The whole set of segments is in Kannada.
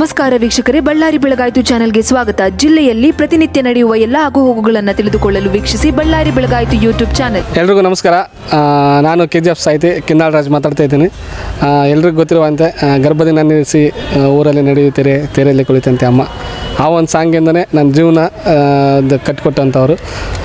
ನಮಸ್ಕಾರ ವೀಕ್ಷಕರೇ ಬಳ್ಳಾರಿ ಬೆಳಗಾಯಿತು ಚಾನೆಲ್ಗೆ ಸ್ವಾಗತ ಜಿಲ್ಲೆಯಲ್ಲಿ ಪ್ರತಿನಿತ್ಯ ನಡೆಯುವ ಎಲ್ಲ ಆಗುಹೋಗುಗಳನ್ನು ತಿಳಿದುಕೊಳ್ಳಲು ವೀಕ್ಷಿಸಿ ಬಳ್ಳಾರಿ ಬೆಳಗಾಯಿತು ಯೂಟ್ಯೂಬ್ ಚಾನೆಲ್ ಎಲ್ರಿಗೂ ನಮಸ್ಕಾರ ಆ, ನಾನು ಕೆ ಜಿ ಎಫ್ ಸಾಹಿತಿ ಕಿನ್ನಾಳ್ ರಾಜ್ ಮಾತಾಡ್ತಾ ಇದ್ದೀನಿ ಆ, ಎಲ್ರಿಗೂ ಗೊತ್ತಿರುವಂತೆ ಆ, ಗರ್ಭದಿನ ನಿಲ್ಲಿಸಿ ಆ, ಊರಲ್ಲಿ ನಡೆಯುತ್ತೀರಿ ತೆರೆಯಲ್ಲಿ ಕುಳಿತಂತೆ ಅಮ್ಮ ಆ ಒಂದು ಸಾಂಗಿಂದನೇ ನನ್ನ ಜೀವನ ಆ, ದ- ಕಟ್ಟಿಕೊಟ್ಟಂಥವ್ರು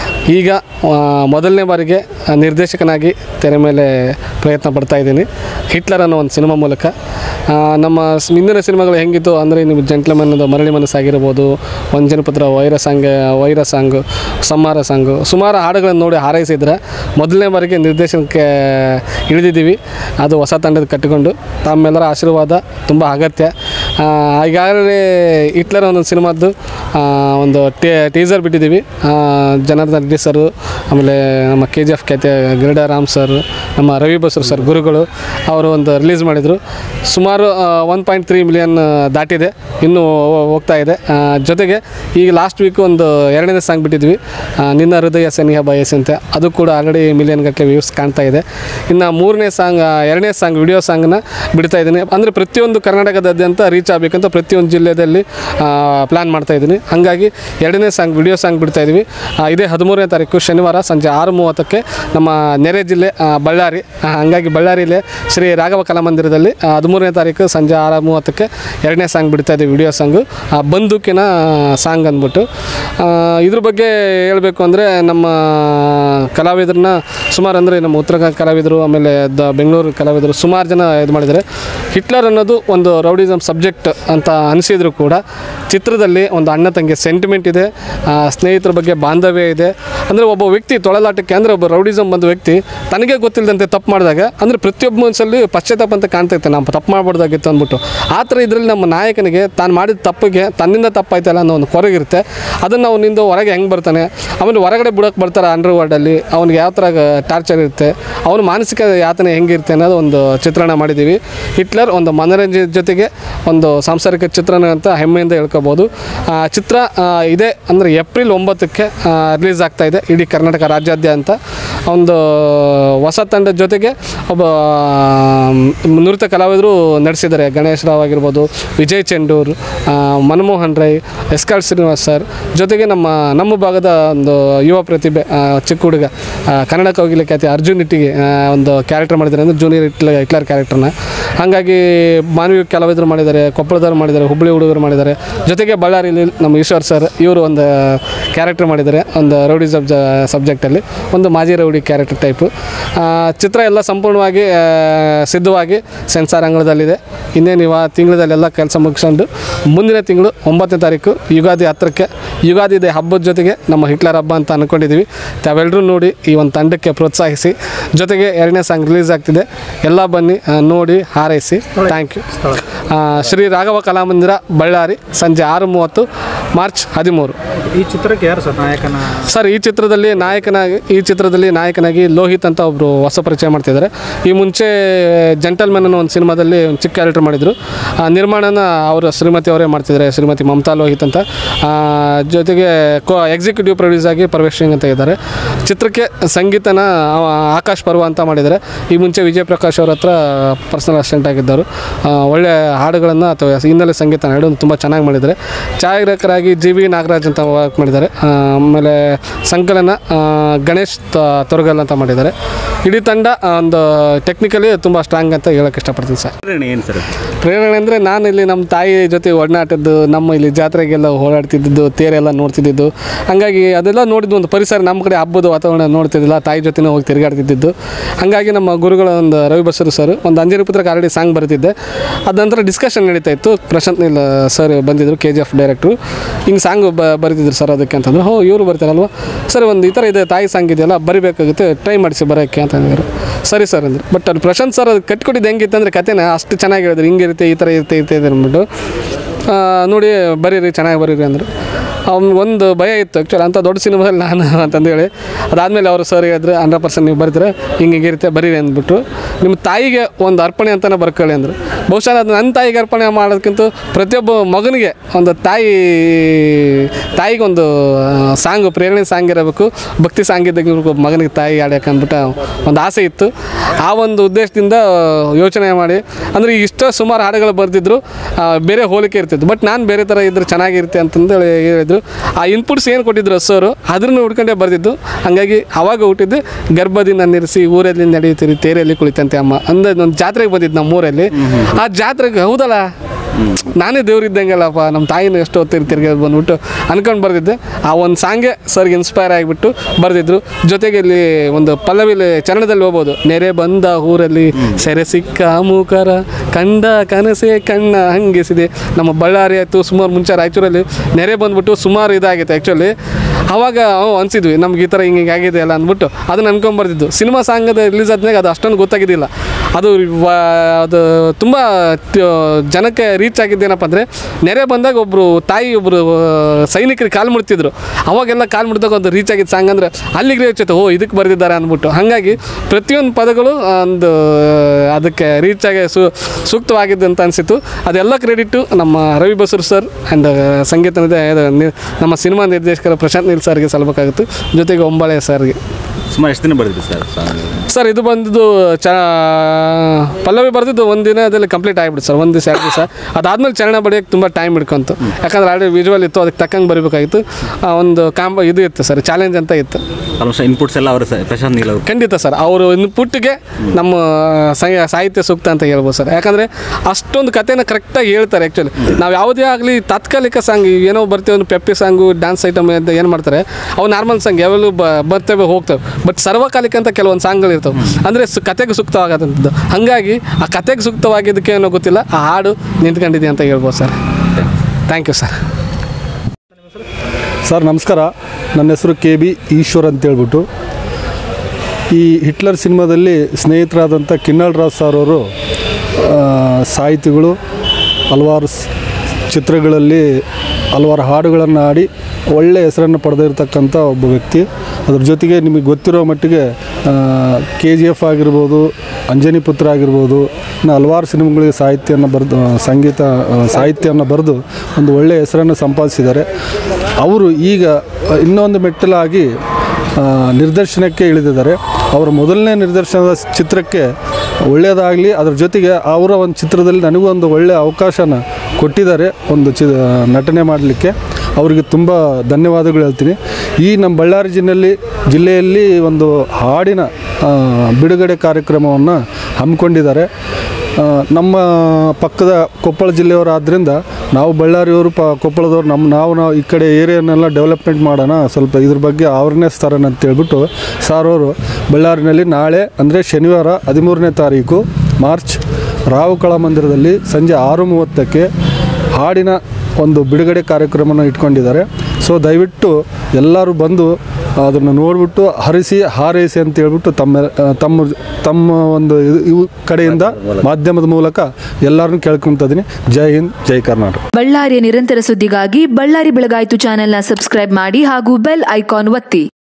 ಈಗ ಆ, ಮೊದಲನೇ ಬಾರಿಗೆ ಆ, ನಿರ್ದೇಶಕನಾಗಿ ತೆರೆ ಮೇಲೆ ಪ್ರಯತ್ನ ಪಡ್ತಾ ಇದ್ದೀನಿ ಹಿಟ್ಲರ್ ಅನ್ನೋ ಒಂದು ಸಿನಿಮಾ ಮೂಲಕ ಆ, ನಮ್ಮ ಸ್- ಹಿಂದಿನ ಸಿನಿಮಾಗಳು ಹೆಂಗಿತ್ತು ಅಂದರೆ ನೀವು ಜಂಟ್ಲಮನ್ನದ ಮರಳಿ ಮನಸ್ಸಾಗಿರ್ಬೋದು ವಂಜನಪುತ್ರ ವೈರ ಸಾಂಗ್ ವೈರ ಸಾಂಗು ಸಂಹಾರ ಸಾಂಗು ಸುಮಾರು ಹಾಡುಗಳನ್ನು ನೋಡಿ ಹಾರೈಸಿದ್ರೆ ಮೊದಲನೇ ಬಾರಿಗೆ ನಿರ್ದೇಶನಕ್ಕೆ ಇಳಿದಿದ್ದೀವಿ ಅದು ಹೊಸ ತಂಡದ ಕಟ್ಟಿಕೊಂಡು ತಮ್ಮೆಲ್ಲರ ಆಶೀರ್ವಾದ ತುಂಬ ಅಗತ್ಯ ಆ, ಈಗಾಗಲೇ ಹಿಟ್ಲರ್ ಒಂದೊಂದು ಸಿನಿಮಾದ್ದು ಆ, ಒಂದು ಟೇ ಟೀಸರ್ ಬಿಟ್ಟಿದ್ದೀವಿ ಆ, ಜನಾರ್ದನ್ ರೆಡ್ಡಿ ಸರು ಆಮೇಲೆ ನಮ್ಮ ಕೆ ಜಿ ಎಫ್ ಖ್ಯಾತಿಯ ಗಿರಿಡ ರಾಮ್ ಸರ್ ನಮ್ಮ ರವಿ ಬಸರು ಸರ್ ಗುರುಗಳು ಅವರು ಒಂದು ರಿಲೀಸ್ ಮಾಡಿದರು ಸುಮಾರು ಒನ್ ಪಾಯಿಂಟ್ ತ್ರೀ ಮಿಲಿಯನ್ ದಾಟಿದೆ ಇನ್ನೂ ಹೋ- ಹೋಗ್ತಾ ಇದೆ ಆ, ಜೊತೆಗೆ ಈಗ ಲಾಸ್ಟ್ ವೀಕ್ ಒಂದು ಎರಡನೇ ಸಾಂಗ್ ಬಿಟ್ಟಿದ್ವಿ ಆ, ನಿನ್ನ ಹೃದಯ ಸನಿಹ ಬಯಸಿ ಅಂತ ಅದು ಕೂಡ ಆಲ್ರೆಡಿ ಮಿಲಿಯನ್ ಗಟ್ಟಲೆ ವ್ಯೂಸ್ ಕಾಣ್ತಾ ಇದೆ ಇನ್ನು ಮೂರನೇ ಸಾಂಗ್ ಎರಡನೇ ಸಾಂಗ್ ವಿಡಿಯೋ ಸಾಂಗ್ನ ಬಿಡ್ತಾ ಇದ್ದೀನಿ ಅಂದರೆ ಪ್ರತಿಯೊಂದು ಕರ್ನಾಟಕದಾದ್ಯಂತ ರೀಚ್ ಆಗಬೇಕಂತ ಪ್ರತಿಯೊಂದು ಜಿಲ್ಲೆಯಲ್ಲಿ ಪ್ಲ್ಯಾನ್ ಮಾಡ್ತಾ ಇದ್ದೀನಿ ಹಾಗಾಗಿ ಎರಡನೇ ಸಾಂಗ್ ವಿಡಿಯೋ ಸಾಂಗ್ ಬಿಡ್ತಾ ಇದ್ದೀವಿ ಆ, ಇದೇ ಹದಿಮೂರನೇ ತಾರೀಕು ಶನಿವಾರ ಸಂಜೆ ಆರು ಮೂವತ್ತಕ್ಕೆ ನಮ್ಮ ನೆರೆ ಜಿಲ್ಲೆ ಆ, ಬಳ್ಳಾರಿ ಆ, ಹಾಗಾಗಿ ಬಳ್ಳಾರಿಲೇ ಶ್ರೀ ರಾಘವ ಕಲಾಮಂದಿರದಲ್ಲಿ ಆ, ಹದಿಮೂರನೇ ತಾರೀಕು ಸಂಜೆ ಆರು ಮೂವತ್ತಕ್ಕೆ ಎರಡನೇ ಸಾಂಗ್ ಬಿಡ್ತಾ ಇದ್ದೀವಿ ವಿಡಿಯೋ ಸಾಂಗು ಆ, ಬಂದೂಕಿನ ಸಾಂಗ್ ಅಂದ್ಬಿಟ್ಟು ಆ, ಇದ್ರ ಬಗ್ಗೆ ಹೇಳಬೇಕು ಅಂದರೆ ನಮ್ಮ ಕಲಾವಿದರನ್ನ ಸುಮಾರು ಅಂದರೆ ನಮ್ಮ ಉತ್ತರ ಕನ್ನಡ ಕಲಾವಿದರು ಆಮೇಲೆ ದ ಬೆಂಗಳೂರು ಕಲಾವಿದರು ಸುಮಾರು ಜನ ಇದು ಮಾಡಿದ್ದಾರೆ ಹಿಟ್ಲರ್ ಅನ್ನೋದು ಒಂದು ರೌಡಿಸಮ್ ಸಬ್ಜೆಕ್ಟ್ ಅಂತ ಅನಿಸಿದ್ರು ಕೂಡ ಚಿತ್ರದಲ್ಲಿ ಒಂದು ಅಣ್ಣ ತಂಗಿ ಸೆಂಟಿಮೆಂಟ್ ಇದೆ ಆ, ಸ್ನೇಹಿತರ ಬಗ್ಗೆ ಬಾಂಧವ್ಯ ಇದೆ ಅಂದರೆ ಒಬ್ಬ ವ್ಯಕ್ತಿ ತೊಳಲಾಟಕ್ಕೆ ಅಂದರೆ ಒಬ್ಬ ರೌಡಿಸಮ್ ಬಂದ ವ್ಯಕ್ತಿ ತನಗೆ ಗೊತ್ತಿಲ್ಲದಂತೆ ತಪ್ಪು ಮಾಡಿದಾಗ ಅಂದರೆ ಪ್ರತಿಯೊಬ್ಬ ಮನಸ್ಸಲ್ಲಿ ಪಶ್ಚಾತ್ತಾಪ ಅಂತ ಕಾಣ್ತೈತೆ ನಾವು ತಪ್ಪು ಮಾಡ್ಬಾರ್ದಾಗಿತ್ತು ಅಂದ್ಬಿಟ್ಟು ಆ ಥರ ಇದರಲ್ಲಿ ನಮ್ಮ ನಾಯಕನಿಗೆ ತಾನು ಮಾಡಿದ ತಪ್ಪಿಗೆ ತನ್ನಿಂದ ತಪ್ಪಾಯ್ತಲ್ಲ ಅನ್ನೋ ಒಂದು ಕೊರಗಿರುತ್ತೆ ಅದನ್ನು ಅವನಿಂದ ಹೊರಗೆ ಹೆಂಗೆ ಬರ್ತಾನೆ ಆಮೇಲೆ ಹೊರಗಡೆ ಬಿಡೋಕೆ ಬರ್ತಾರೆ ಅಂಡರ್ ವರ್ಲ್ಡಲ್ಲಿ ಅವ್ನಿಗೆ ಯಾವ ಥರ ಟಾರ್ಚರ್ ಇರುತ್ತೆ ಅವನ ಮಾನಸಿಕ ಯಾತನೆ ಹೆಂಗಿರುತ್ತೆ ಅನ್ನೋದು ಒಂದು ಚಿತ್ರಣ ಮಾಡಿದ್ದೀವಿ ಹಿಟ್ಲರ್ ಒಂದು ಮನೋರಂಜನೆ ಜೊತೆಗೆ ಒಂದು ಸಾಂಸಾರಿಕ ಚಿತ್ರಣ ಅಂತ ಹೆಮ್ಮೆಯಿಂದ ಹೇಳ್ಕೊಬೋದು ಆ, ಚಿತ್ರ ಆ, ಇದೆ ಅಂದರೆ ಏಪ್ರಿಲ್ ಒಂಬತ್ತಕ್ಕೆ ರಿಲೀಸ್ ಆಗ್ತಾ ಇದೆ ಇಡೀ ಕರ್ನಾಟಕ ರಾಜ್ಯಾದ್ಯಂತ ಒಂದು ಹೊಸ ತಂಡದ ಜೊತೆಗೆ ಒಬ್ಬ ಮ್, ನೃತ್ಯ ಕಲಾವಿದರು ನಡೆಸಿದ್ದಾರೆ ಗಣೇಶ್ ರಾವ್ ಆಗಿರ್ಬೋದು ವಿಜಯ್ ಚೆಂಡೂರ್ ಆ, ಮನಮೋಹನ್ ರೈ ಎಸ್ಕಾಲ್ ಶ್ರೀನಿವಾಸ್ ಸರ್ ಜೊತೆಗೆ ನಮ್ಮ ನಮ್ಮ ಭಾಗದ ಒಂದು ಯುವ ಪ್ರತಿಭೆ ಆ, ಚಿಕ್ಕ ಹುಡುಗ ಆ, ಕನ್ನಡ ಕೌಗಿಲೆ ಖ್ಯಾತಿ ಅರ್ಜುನ್ ಇಟ್ಟಿಗೆ ಆ, ಒಂದು ಕ್ಯಾರೆಕ್ಟರ್ ಮಾಡಿದ್ದಾರೆ ಅಂದರೆ ಜೂನಿಯರ್ ಹಿಟ್ಲ ಹಿಟ್ಲರ್ ಕ್ಯಾರೆಕ್ಟರ್ನ ಹಾಗಾಗಿ ಮಾನವೀಯ ಕಲಾವಿದರು ಮಾಡಿದ್ದಾರೆ ಕೊಪ್ಪಳದವ್ರು ಮಾಡಿದ್ದಾರೆ ಹುಬ್ಬಳ್ಳಿ ಹುಡುಗರು ಮಾಡಿದ್ದಾರೆ ಜೊತೆಗೆ ಬಳ್ಳಾರಿಲಿ ನಮ್ಮ ಈಶ್ವರ್ ಸರ್ ಇವರು ಒಂದು ಕ್ಯಾರೆಕ್ಟರ್ ಮಾಡಿದ್ದಾರೆ ಒಂದು ರೌಡಿ ಸಬ್ಜ ಸಬ್ಜೆಕ್ಟಲ್ಲಿ ಒಂದು ಮಾಜಿ ರೌಡಿ ಕ್ಯಾರೆಕ್ಟರ್ ಟೈಪು ಆ, ಚಿತ್ರ ಎಲ್ಲ ಸಂಪೂರ್ಣವಾಗಿ ಆ, ಸಿದ್ಧವಾಗಿ ಸೆನ್ಸಾರ್ ಅಂಗಳದಲ್ಲಿದೆ ಇನ್ನೇನು ಇವ ತಿಂಗಳದಲ್ಲೆಲ್ಲ ಕೆಲಸ ಮುಗಿಸ್ಕೊಂಡು ಮುಂದಿನ ತಿಂಗಳು ಒಂಬತ್ತನೇ ತಾರೀಕು ಯುಗಾದಿ ಹತ್ರಕ್ಕೆ ಯುಗಾದಿ ಇದೆ ಹಬ್ಬದ ಜೊತೆಗೆ ನಮ್ಮ ಹಿಟ್ಲರ್ ಹಬ್ಬ ಅಂತ ಅಂದ್ಕೊಂಡಿದ್ದೀವಿ ತಾವೆಲ್ಲರೂ ನೋಡಿ ಈ ಒಂದು ತಂಡಕ್ಕೆ ಪ್ರೋತ್ಸಾಹಿಸಿ ಜೊತೆಗೆ ಎರಡನೇ ಸಾಂಗ್ ರಿಲೀಸ್ ಆಗ್ತಿದೆ ಎಲ್ಲ ಬನ್ನಿ ಆ, ನೋಡಿ ಹಾರೈಸಿ ಥ್ಯಾಂಕ್ ಯು ಶ್ರೀ ರಾಘವ ಕಲಾಮಂದಿರ ಬಳ್ಳಾರಿ ಸಂಜೆ ಆರು ಮೂವತ್ತು ಮಾರ್ಚ್ ಹದಿಮೂರು ಈ ಚಿತ್ರಕ್ಕೆ ಯಾರು ಸರ್ ನಾಯಕನ ಸರ್ ಈ ಚಿತ್ರದಲ್ಲಿ ನಾಯಕನಾಗಿ ಈ ಚಿತ್ರದಲ್ಲಿ ನಾಯಕನಾಗಿ ಲೋಹಿತ್ ಅಂತ ಒಬ್ಬರು ಹೊಸ ಪರಿಚಯ ಮಾಡ್ತಿದ್ದಾರೆ ಈ ಮುಂಚೆ ಜೆಂಟಲ್ಮೆನ್ ಅನ್ನೋ ಒಂದು ಸಿನಿಮಾದಲ್ಲಿ ಒಂದು ಚಿಕ್ಕ ಕ್ಯಾರೆಕ್ಟರ್ ಮಾಡಿದರು ಆ ನಿರ್ಮಾಣನ ಅವರ ಶ್ರೀಮತಿ ಅವರೇ ಮಾಡ್ತಿದ್ದಾರೆ ಶ್ರೀಮತಿ ಮಮತಾ ಲೋಹಿತ್ ಅಂತ ಆ, ಜೊತೆಗೆ ಕೋ ಎಕ್ಸಿಕ್ಯೂಟಿವ್ ಪ್ರೊಡ್ಯೂಸ್ ಆಗಿ ಪ್ರವೇಶ್ ಸಿಂಗ್ ಅಂತ ಇದ್ದಾರೆ ಚಿತ್ರಕ್ಕೆ ಸಂಗೀತನ ಅವ ಆಕಾಶ್ ಪರ್ವ ಅಂತ ಮಾಡಿದ್ದಾರೆ ಈ ಮುಂಚೆ ವಿಜಯ್ ಪ್ರಕಾಶ್ ಅವ್ರ ಹತ್ರ ಪರ್ಸನಲ್ ಅಸಿಸ್ಟೆಂಟ್ ಆಗಿದ್ದರು ಆ, ಒಳ್ಳೆ ಹಾಡುಗಳನ್ನು ಅಥವಾ ಹಿನ್ನೆಲೆ ಸಂಗೀತ ಹಾಡು ತುಂಬ ಚೆನ್ನಾಗಿ ಮಾಡಿದ್ದಾರೆ ಛಾಯಾಗ್ರಾಹಕರಾಗಿ ಜಿ ವಿ ನಾಗರಾಜ್ ಅಂತ ವರ್ಕ್ ಮಾಡಿದ್ದಾರೆ ಆ, ಆಮೇಲೆ ಸಂಕಲನ ಆ, ಗಣೇಶ್ ತ- ತೊರಗಲ್ ಅಂತ ಮಾಡಿದ್ದಾರೆ ಇಡೀ ತಂಡ ಆ, ಒಂದು ಟೆಕ್ನಿಕಲಿ ತುಂಬ ಸ್ಟ್ರಾಂಗ್ ಅಂತ ಹೇಳೋಕ್ಕೆ ಇಷ್ಟಪಡ್ತೀನಿ ಸರ್ ಏನು ಸರ್ ಪ್ರೇರಣೆ ಅಂದರೆ ನಾನು ಇಲ್ಲಿ ನಮ್ಮ ತಾಯಿ ಜೊತೆ ಒಡನಾಟದ್ದು ನಮ್ಮ ಇಲ್ಲಿ ಜಾತ್ರೆಗೆಲ್ಲ ಓಡಾಡ್ತಿದ್ದು ತೇರೆಲ್ಲ ನೋಡ್ತಿದ್ದಿದ್ದು ಹಾಗಾಗಿ ಅದೆಲ್ಲ ನೋಡಿದ್ದು ಒಂದು ಪರಿಸರ ನಮ್ಮ ಕಡೆ ಹಬ್ಬದ ವಾತಾವರಣ ನೋಡ್ತಿದ್ದಿಲ್ಲ ತಾಯಿ ಜೊತೆನೇ ಹೋಗಿ ತಿರುಗಾಡ್ತಿದ್ದು ಹಾಗಾಗಿ ನಮ್ಮ ಗುರುಗಳ ಒಂದು ರವಿ ಬಸರು ಸರ್ ಒಂದು ಅಂಜನಿ ಪುತ್ರಕ್ಕೆ ಆಲ್ರೆಡಿ ಸಾಂಗ್ ಬರ್ತಿದ್ದೆ ಅದ ನಂತರ ಡಿಸ್ಕಷನ್ ನಡೀತಾ ಇತ್ತು ಪ್ರಶಾಂತ್ ನೀಲ್ ಸರ್ ಬಂದಿದ್ದರು ಕೆ ಜಿ ಎಫ್ ಡೈರೆಕ್ಟ್ರು ಹಿಂಗೆ ಸಾಂಗ್ ಬ ಬರೀತಿದ್ರು ಸರ್ ಅದಕ್ಕೆ ಅಂತಂದ್ರೆ ಹೋ ಇವರು ಬರ್ತಾರಲ್ವ ಸರ್ ಒಂದು ಈ ಥರ ಇದೆ ತಾಯಿ ಸಾಂಗ್ ಇದೆಯಲ್ಲ ಬರಿಬೇಕಾಗುತ್ತೆ ಟ್ರೈ ಮಾಡಿಸಿ ಬರೋಕ್ಕೆ ಅಂತ ಅಂದಿದ್ರು ಸರಿ ಸರ್ ಅಂದರು ಬಟ್ ಅದು ಪ್ರಶಾಂತ್ ಸರ್ ಅದು ಕಟ್ಕೊಟ್ಟಿದ್ದು ಹೆಂಗಿತ್ತು ಅಂದರೆ ಕತೆನ ಅಷ್ಟು ಚೆನ್ನಾಗಿ ಹೇಳಿದ್ರು ಹಿಂಗಿರುತ್ತೆ ಈ ಥರ ಇರುತ್ತೆ ಇರುತ್ತೆ ಇದೆ ಅಂದ್ಬಿಟ್ಟು ಆ, ನೋಡಿ ಬರೀರಿ ಚೆನ್ನಾಗಿ ಬರೀರಿ ಅಂದರು ಅವ್ನ್ ಒಂದು ಭಯ ಇತ್ತು ಆ್ಯಕ್ಚುಲಿ ಅಂಥ ದೊಡ್ಡ ಸಿನಿಮಾದಲ್ಲಿ ನಾನು ಅಂತಂದೇಳಿ ಅದಾದಮೇಲೆ ಅವರು ಸರ್ ಹೇಳಿದ್ರು ಹಂಡ್ರೆಡ್ ಪರ್ಸೆಂಟ್ ನೀವು ಬರ್ತೀರ ಹಿಂಗೆ ಹಿಂಗೆ ಇರುತ್ತೆ ಬರೀರಿ ಅಂದ್ಬಿಟ್ಟು ನಿಮ್ಮ ತಾಯಿಗೆ ಒಂದು ಅರ್ಪಣೆ ಅಂತಲೇ ಬರ್ಕೊಳ್ಳಿ ಅಂದರು ಬಹುಶಃ ಅದು ನನ್ನ ತಾಯಿಗೆ ಅರ್ಪಣೆ ಮಾಡೋದಕ್ಕಿಂತ ಪ್ರತಿಯೊಬ್ಬ ಮಗನಿಗೆ ಒಂದು ತಾಯಿ ತಾಯಿಗೆ ಒಂದು ಸಾಂಗು ಪ್ರೇರಣೆ ಸಾಂಗ್ ಇರಬೇಕು ಭಕ್ತಿ ಸಾಂಗ್ ಇದ್ದಾಗ ಇವ್ರಿಗೆ ಒಬ್ಬ ಮಗನಿಗೆ ತಾಯಿ ಆಡ್ಯಕ್ಕೆ ಅಂದ್ಬಿಟ್ಟು ಒಂದು ಆಸೆ ಇತ್ತು ಆ ಒಂದು ಉದ್ದೇಶದಿಂದ ಯೋಚನೆ ಮಾಡಿ ಅಂದರೆ ಇಷ್ಟ ಸುಮಾರು ಹಾಡುಗಳು ಬರೆದಿದ್ರು ಬೇರೆ ಹೋಲಿಕೆ ಇರ್ತಿತ್ತು ಬಟ್ ನಾನು ಬೇರೆ ಥರ ಇದ್ರೆ ಚೆನ್ನಾಗಿರುತ್ತೆ ಅಂತಂದು ಹೇಳಿ ಹೇಳಿದ್ರು ಆ ಇನ್ಪುಟ್ಸ್ ಏನು ಕೊಟ್ಟಿದ್ರು ಸರು ಅದನ್ನು ಹುಡ್ಕೊಂಡೇ ಬರೆದಿದ್ದು ಹಾಗಾಗಿ ಅವಾಗ ಹುಟ್ಟಿದ್ದು ಗರ್ಭದಿಂದ ನಿರಿಸಿ ಊರಲ್ಲಿ ನಡೆಯುತ್ತೀರಿ ತೇರಲ್ಲಿ ಕುಳಿತಂತೆ ಅಮ್ಮ ಅಂದ ಒಂದು ಜಾತ್ರೆಗೆ ಬಂದಿದ್ದು ನಮ್ಮ ಊರಲ್ಲಿ ಆ ಜಾತ್ರೆಗೆ ಹೌದಲ್ಲ ನಾನೇ ದೇವ್ರಿದ್ದಂಗೆಲ್ಲಪ್ಪ ನಮ್ಮ ತಾಯಿನ ಎಷ್ಟು ಹೊತ್ತಿರ್ತಿರ್ಗೆ ಬಂದ್ಬಿಟ್ಟು ಅನ್ಕೊಂಡು ಬರ್ದಿದ್ದೆ ಆ ಒಂದು ಸಾಂಗೆ ಸರ್ಗೆ ಇನ್ಸ್ಪೈರ್ ಆಗಿಬಿಟ್ಟು ಬರೆದಿದ್ರು ಜೊತೆಗೆ ಇಲ್ಲಿ ಒಂದು ಪಲ್ಲವಿಲಿ ಚರಣದಲ್ಲಿ ಹೋಗ್ಬೋದು ನೆರೆ ಬಂದ ಊರಲ್ಲಿ ಸೆರೆ ಸಿಕ್ಕ ಮೂಕರ ಕಂಡ ಕನಸೆ ಕಣ್ಣ ಹಂಗಿಸಿದೆ ನಮ್ಮ ಬಳ್ಳಾರಿ ಆಯಿತು ಸುಮಾರು ಮುಂಚೆ ರಾಯಚೂರಲ್ಲಿ ನೆರೆ ಬಂದ್ಬಿಟ್ಟು ಸುಮಾರು ಇದಾಗಿತ್ತು ಆ್ಯಕ್ಚುಲಿ ಅವಾಗ ಅವ್ ಅನ್ಸಿದ್ವಿ ನಮ್ಗೆ ಈ ಥರ ಹಿಂಗೆ ಹಿಂಗೆ ಆಗಿದೆ ಅಲ್ಲ ಅಂದ್ಬಿಟ್ಟು ಅದನ್ನ ಅನ್ಕೊಂಬರ್ತಿದ್ದು ಸಿನಿಮಾ ಸಾಂಗದ ರಿಲೀಸ್ ಆದ್ಮೇಲೆ ಅದು ಅಷ್ಟೊಂದು ಗೊತ್ತಾಗಿದ್ದಿಲ್ಲ ಅದು ವ- ಅದು ತುಂಬ ಜನಕ್ಕೆ ರೀಚ್ ಆಗಿದ್ದೇನಪ್ಪ ಅಂದರೆ ನೆರೆ ಬಂದಾಗ ಒಬ್ಬರು ತಾಯಿ ಒಬ್ಬರು ಸೈನಿಕರಿಗೆ ಕಾಲು ಮುಡ್ತಿದ್ರು ಅವಾಗೆಲ್ಲ ಕಾಲು ಮುಡ್ದಾಗ ಒಂದು ರೀಚ್ ಆಗಿದ್ದ ಸಾಂಗ್ ಅಂದರೆ ಅಲ್ಲಿಗೆ ರೀಚ್ ಆಯ್ತು ಓ ಇದಕ್ಕೆ ಬರೆದಿದ್ದಾರೆ ಅಂದ್ಬಿಟ್ಟು ಹಾಗಾಗಿ ಪ್ರತಿಯೊಂದು ಪದಗಳು ಒಂದು ಅದಕ್ಕೆ ರೀಚ್ ಆಗಿ ಸು ಸೂಕ್ತವಾಗಿದ್ದು ಅಂತ ಅನಿಸಿತು ಅದೆಲ್ಲ ಕ್ರೆಡಿಟು ನಮ್ಮ ರವಿ ಬಸೂರ್ ಸರ್ ಆ್ಯಂಡ್ ಸಂಗೀತ ನಿರ್ದೇ- ಇದು ನಿ- ನಮ್ಮ ಸಿನಿಮಾ ನಿರ್ದೇಶಕರ ಪ್ರಶಾಂತ್ ನೀಲ್ ಸರ್ಗೆ ಸಲ್ಬೇಕಾಗಿತ್ತು ಜೊತೆಗೆ ಒಂಬಾಳೆ ಸರ್ಗೆ ಸುಮಾರು ಎಷ್ಟು ದಿನ ಬರೆದಿರಿ ಸರ್ ಸಾಂಗ್ ಸರ್ ಇದು ಬಂದಿದ್ದು ಚ ಪಲ್ಲವಿ ಬರೆದಿದ್ದು ಒಂದು ದಿನದಲ್ಲಿ ಕಂಪ್ಲೀಟ್ ಆಗಿಬಿಡ್ತು ಸರ್ ಒಂದು ದಿವಸ ಎರಡು ದಿವಸ ಅದಾದ್ಮೇಲೆ ಚರಣ ಬಡಿಯೋಕ್ಕೆ ತುಂಬ ಟೈಮ್ ಹಿಡ್ಕೊಂತು ಯಾಕಂದ್ರೆ ಆಲ್ರೆಡಿ ವಿಜುವಲ್ ಇತ್ತು ಅದಕ್ಕೆ ತಕ್ಕಂಗೆ ಬರೀಬೇಕಾಗಿತ್ತು ಆ ಒಂದು ಕಾಂಬ ಇದು ಇತ್ತು ಸರ್ ಚಾಲೆಂಜ್ ಅಂತ ಇತ್ತು ಆಲ್ಮೋಸ್ಟ್ ಇನ್ಪುಟ್ಸ್ ಎಲ್ಲ ಅವರು ಪ್ರಶಾಂತ್ ನೀಲ್ ಅವರು ಖಂಡಿತ ಸರ್ ಅವರು ಪುಟ್ಟಿಗೆ ನಮ್ಮ ಸಾಹಿ- ಸಾಹಿತ್ಯ ಸೂಕ್ತ ಅಂತ ಹೇಳ್ಬೋದು ಸರ್ ಯಾಕಂದರೆ ಅಷ್ಟೊಂದು ಕಥೆನ ಕರೆಕ್ಟಾಗಿ ಹೇಳ್ತಾರೆ ಆ್ಯಕ್ಚುಲಿ ನಾವು ಯಾವುದೇ ಆಗಲಿ ತಾತ್ಕಾಲಿಕ ಸಾಂಗ್ ಏನೋ ಬರ್ತೀವಿ ಒಂದು ಪೆಪ್ಪಿ ಸಾಂಗು ಡ್ಯಾನ್ಸ್ ಐಟಮ್ ಅಂತ ಏನು ಮಾಡ್ತಾರೆ ಅವು ನಾರ್ಮಲ್ ಸಾಂಗ್ ಯಾವಾಗಲೂ ಬ ಬರ್ತವೆ ಹೋಗ್ತವೆ ಬಟ್ ಸರ್ವಕಾಲಿಕ ಅಂತ ಕೆಲವೊಂದು ಸಾಂಗ್ಗಳು ಇರ್ತವೆ ಅಂದರೆ ಸು ಕತೆಗೆ ಸೂಕ್ತವಾಗದಂಥದ್ದು ಹಾಗಾಗಿ ಆ ಕತೆಗೆ ಸೂಕ್ತವಾಗಿದ್ದಕ್ಕೆ ಏನೋ ಗೊತ್ತಿಲ್ಲ ಆ ಹಾಡು ನಿಂತ್ಕೊಂಡಿದೆ ಅಂತ ಹೇಳ್ಬೋದು sir thank you sir sir ನಮಸ್ಕಾರ ನನ್ನ ಹೆಸರು ಕೆ ಬಿ ಈಶ್ವರ್ ಅಂತೇಳ್ಬಿಟ್ಟು ಈ ಹಿಟ್ಲರ್ ಸಿನಿಮಾದಲ್ಲಿ ಸ್ನೇಹಿತರಾದಂಥ ಕಿನ್ನಲ್ ರಾವ್ ಸರ್ ಅವರು ಆ, ಸಾಹಿತಿಗಳು ಹಲವಾರು ಸ್- ಚಿತ್ರಗಳಲ್ಲಿ ಹಲವಾರು ಹಾಡುಗಳನ್ನು ಹಾಡಿ ಒಳ್ಳೆಯ ಹೆಸರನ್ನು ಪಡೆದಿರ್ತಕ್ಕಂಥ ಒಬ್ಬ ವ್ಯಕ್ತಿ ಅದ್ರ ಜೊತೆಗೆ ನಿಮಗೆ ಗೊತ್ತಿರೋ ಮಟ್ಟಿಗೆ ಕೆ ಜಿ ಎಫ್ ಆಗಿರ್ಬೋದು ಅಂಜನಿ ಪುತ್ರ ಆಗಿರ್ಬೋದು ಇನ್ನು ಹಲವಾರು ಸಿನಿಮಾಗಳಿಗೆ ಸಾಹಿತ್ಯವನ್ನು ಬರೆದು ಸಂಗೀತ ಆ, ಸಾಹಿತ್ಯವನ್ನು ಬರೆದು ಒಂದು ಒಳ್ಳೆಯ ಹೆಸರನ್ನು ಸಂಪಾದಿಸಿದ್ದಾರೆ ಅವರು ಈಗ ಆ, ಇನ್ನೊಂದು ಮೆಟ್ಟಲಾಗಿ ಆ, ನಿರ್ದೇಶನಕ್ಕೆ ಇಳಿದಿದ್ದಾರೆ ಅವರ ಮೊದಲನೇ ನಿರ್ದೇಶನದ ಚಿತ್ರಕ್ಕೆ ಒಳ್ಳೆಯದಾಗಲಿ ಅದರ ಜೊತೆಗೆ ಅವರ ಒಂದು ಚಿತ್ರದಲ್ಲಿ ನನಗೂ ಒಂದು ಒಳ್ಳೆಯ ಅವಕಾಶನ ಕೊಟ್ಟಿದ್ದಾರೆ ಒಂದು ಚಿ ನಟನೆ ಮಾಡಲಿಕ್ಕೆ ಅವರಿಗೆ ತುಂಬ ಧನ್ಯವಾದಗಳು ಹೇಳ್ತೀನಿ ಈ ನಮ್ಮ ಬಳ್ಳಾರಿ ಜಿಲ್ಲೆಯಲ್ಲಿ ಜಿಲ್ಲೆಯಲ್ಲಿ ಒಂದು ಹಾಡಿನ ಆ, ಬಿಡುಗಡೆ ಕಾರ್ಯಕ್ರಮವನ್ನು ಹಮ್ಮಿಕೊಂಡಿದ್ದಾರೆ ಆ, ನಮ್ಮ ಪಕ್ಕದ ಕೊಪ್ಪಳ ಜಿಲ್ಲೆಯವರಾದ್ದರಿಂದ ನಾವು ಬಳ್ಳಾರಿಯವರು ಪ ಕೊಪ್ಪಳದವ್ರು ನಮ್ಮ ನಾವು ನಾವು ಈ ಕಡೆ ಏರಿಯಾನೆಲ್ಲ ಡೆವಲಪ್ಮೆಂಟ್ ಮಾಡೋಣ ಸ್ವಲ್ಪ ಇದ್ರ ಬಗ್ಗೆ ಅವೇರ್ನೆಸ್ ತರೋಣ ಅಂತ ಹೇಳ್ಬಿಟ್ಟು ಸಾರ್ ಅವರು ಬಳ್ಳಾರಿನಲ್ಲಿ ನಾಳೆ ಅಂದರೆ ಶನಿವಾರ ಹದಿಮೂರನೇ ತಾರೀಕು ಮಾರ್ಚ್ ರಾವು ಕಲಾಮಂದಿರದಲ್ಲಿ ಸಂಜೆ ಆರು ಮೂವತ್ತಕ್ಕೆ ಹಾಡಿನ ಒಂದು ಬಿಡುಗಡೆ ಕಾರ್ಯಕ್ರಮನ ಇಟ್ಕೊಂಡಿದ್ದಾರೆ ಸೊ ದಯವಿಟ್ಟು ಎಲ್ಲರೂ ಬಂದು ಅದನ್ನು ನೋಡಿಬಿಟ್ಟು ಹರಿಸಿ ಹಾರೈಸಿ ಅಂತ ಹೇಳ್ಬಿಟ್ಟು ತಮ್ಮ ಆ, ತಮ್ಮ ತಮ್ಮ ಒಂದು ಇದು ಇವು ಕಡೆಯಿಂದ ಮಾಧ್ಯಮದ ಮೂಲಕ ಎಲ್ಲರನ್ನೂ ಕೇಳ್ಕೊತಿದ್ದೀನಿ ಜೈ ಹಿಂದ್ ಜೈ ಕರ್ನಾಟಕ ಬಳ್ಳಾರಿಯ ನಿರಂತರ ಸುದ್ದಿಗಾಗಿ ಬಳ್ಳಾರಿ ಬೆಳಗಾಯಿತು ಚಾನೆಲ್ನ ಸಬ್ಸ್ಕ್ರೈಬ್ ಮಾಡಿ ಹಾಗೂ ಬೆಲ್ ಐಕಾನ್ ಒತ್ತಿ